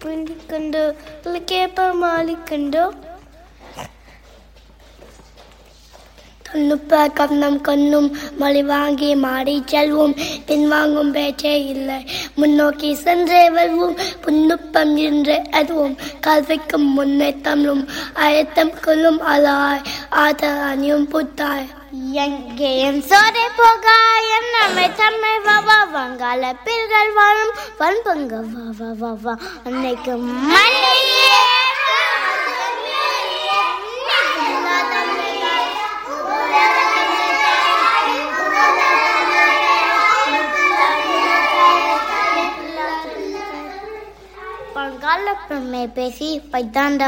பிடிக்கண்டு கேப்ப மாலிக்கண்டோ கண்ணுப்ப கண்ணம் கண்ணும் மொழி வாங்கி மாடி செல்வோம் பின்வாங்கும் பேச்சே இல்லை முன்னோக்கி சென்றே வருவோம் புண்ணுப்பம் என்று அதுவும் கல்விக்கும் முன்னே தமிழும் அழுத்தம் கொள்ளும் அலாய் ஆதல் அணியும் புத்தாய் எங்கேயும் சோதை போக என்னமை தம்மை வா வா வங்காள பில்கள் வாழும் வன்பங்க வா வா வா வா அன்னைக்கு மண்ணிலே பங்காள பெருமை பேசி பைத்தாண்ட